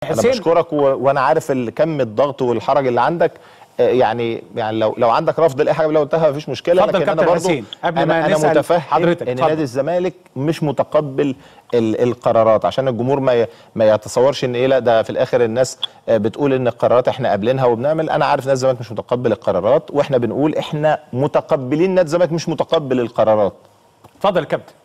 انا حسين. بشكرك و... وانا عارف ال- كم الضغط والحرج اللي عندك آه، يعني يعني لو لو عندك رفض لاي حاجه لو قلتها مفيش مشكله اتفضل لكن انا كابتن برضو حسين، قبل انا ما انا نسأل متفهم حضرتك، ان اتفضل. نادي الزمالك مش متقبل ال... القرارات عشان الجمهور ما ي... ما يتصورش ان ايه لا ده في الاخر الناس آه، بتقول ان القرارات احنا قابلينها وبنعمل انا عارف نادي الزمالك مش متقبل القرارات واحنا بنقول احنا متقبلين نادي الزمالك مش متقبل القرارات اتفضل يا كابتن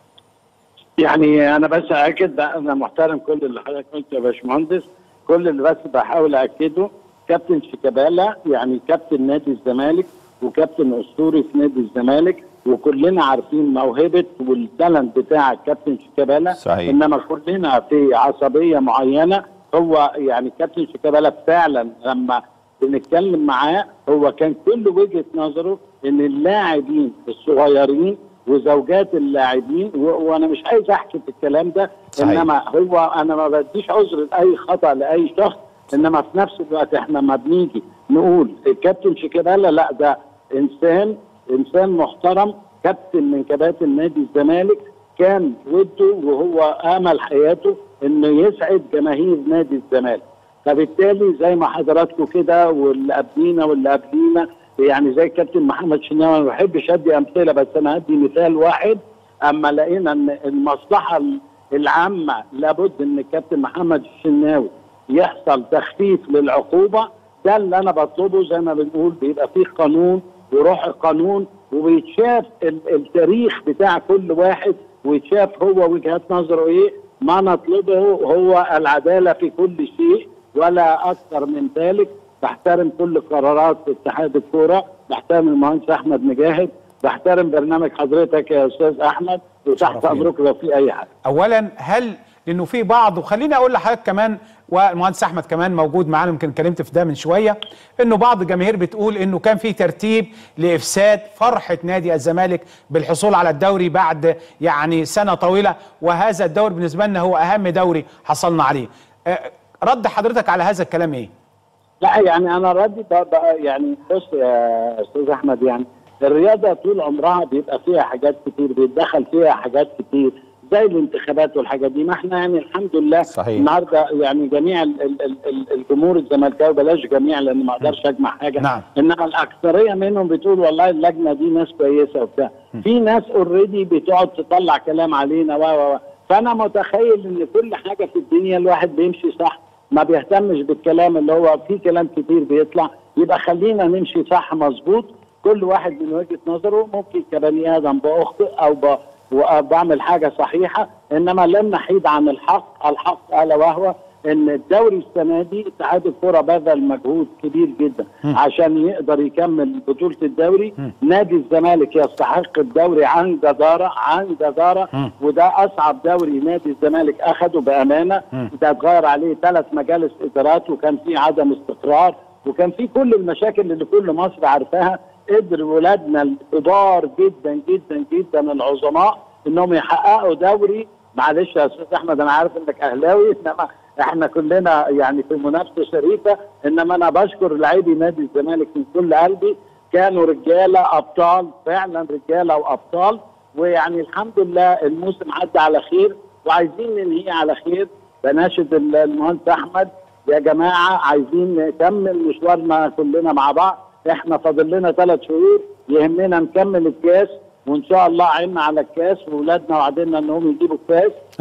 يعني انا بس اكد بقى انا محترم كل اللي حضرتك قلته يا باشمهندس كل اللي بس بحاول اكده كابتن شيكابالا يعني كابتن نادي الزمالك وكابتن اسطوري في نادي الزمالك وكلنا عارفين موهبه والتالنت بتاع الكابتن شيكابالا صحيح. انما كلنا في عصبيه معينه هو يعني كابتن شيكابالا فعلا لما بنتكلم معاه هو كان كل وجهه نظره ان اللاعبين الصغيرين وزوجات اللاعبين و- وانا مش عايز احكي في الكلام ده صحيح. انما هو انا ما بديش عذر لاي خطا لاي شخص انما في نفس الوقت احنا ما بنيجي نقول الكابتن شيكابالا لا ده انسان انسان محترم كابتن من كباتن نادي الزمالك كان وده وهو امل حياته انه يسعد جماهير نادي الزمالك فبالتالي زي ما حضراتكم كده واللي قبلينا واللي قبلينا يعني زي الكابتن محمد شناوي أنا ما بحبش ادي امثله بس انا هدي مثال واحد اما لقينا ان المصلحه العامه لابد ان الكابتن محمد الشناوي يحصل تخفيف للعقوبه ده اللي انا بطلبه زي ما بنقول بيبقى فيه قانون وروح القانون وبيتشاف ال- التاريخ بتاع كل واحد ويتشاف هو وجهات نظره ايه ما نطلبه هو العداله في كل شيء ولا اكثر من ذلك بحترم كل قرارات اتحاد الكوره بحترم المهندس احمد مجاهد بحترم برنامج حضرتك يا استاذ احمد وتحت شرف لينا. امرك لو في اي حاجه اولا هل لانه في بعض وخليني اقول لحضرتك كمان والمهندس احمد كمان موجود معانا يمكن اتكلمت في ده من شويه انه بعض الجماهير بتقول انه كان في ترتيب لافساد فرحه نادي الزمالك بالحصول على الدوري بعد يعني سنه طويله وهذا الدوري بالنسبه لنا هو اهم دوري حصلنا عليه آه، رد حضرتك على هذا الكلام ايه؟ لا يعني انا ردي بقى بقى يعني بص يا استاذ احمد يعني الرياضه طول عمرها بيبقى فيها حاجات كتير بيتدخل فيها حاجات كتير زي الانتخابات والحاجات دي ما احنا يعني الحمد لله صحيح. النهارده يعني جميع ال- ال- ال- ال- الجمهور الزملكاوي بلاش جميع لان ما اقدرش اجمع حاجه نعم. انما الاكثريه منهم بتقول والله اللجنه دي ناس كويسه وبتاع في ناس اوريدي بتقعد تطلع كلام علينا و و و فانا متخيل ان كل حاجه في الدنيا الواحد بيمشي صح ما بيهتمش بالكلام اللي هو في كلام كتير بيطلع يبقى خلينا نمشي صح مظبوط كل واحد من وجهه نظره ممكن كبني ادم باخطئ او ب... وبعمل حاجه صحيحه انما لن نحيد عن الحق الحق الا وهو ان الدوري السنه دي اتحاد الكره بذل مجهود كبير جدا عشان يقدر يكمل بطوله الدوري نادي الزمالك يستحق الدوري عن جداره عن جداره وده اصعب دوري نادي الزمالك اخده بامانه ده اتغير عليه ثلاث مجالس ادارات وكان في عدم استقرار وكان في كل المشاكل اللي كل مصر عارفاها قدر ولادنا الكبار جدا جدا جدا العظماء انهم يحققوا دوري معلش يا استاذ احمد انا عارف انك اهلاوي انما احنا كلنا يعني في منافسه شريفه انما انا بشكر لاعبي نادي الزمالك من كل قلبي كانوا رجاله ابطال فعلا رجاله وابطال ويعني الحمد لله الموسم عدى على خير وعايزين ننهيه على خير بناشد ال- المهندس احمد يا جماعه عايزين نكمل مشوارنا كلنا مع بعض احنا فاضل لنا ثلاث شهور يهمنا نكمل الكاس وان شاء الله عنا على الكاس واولادنا وعدنا انهم يجيبوا الكاس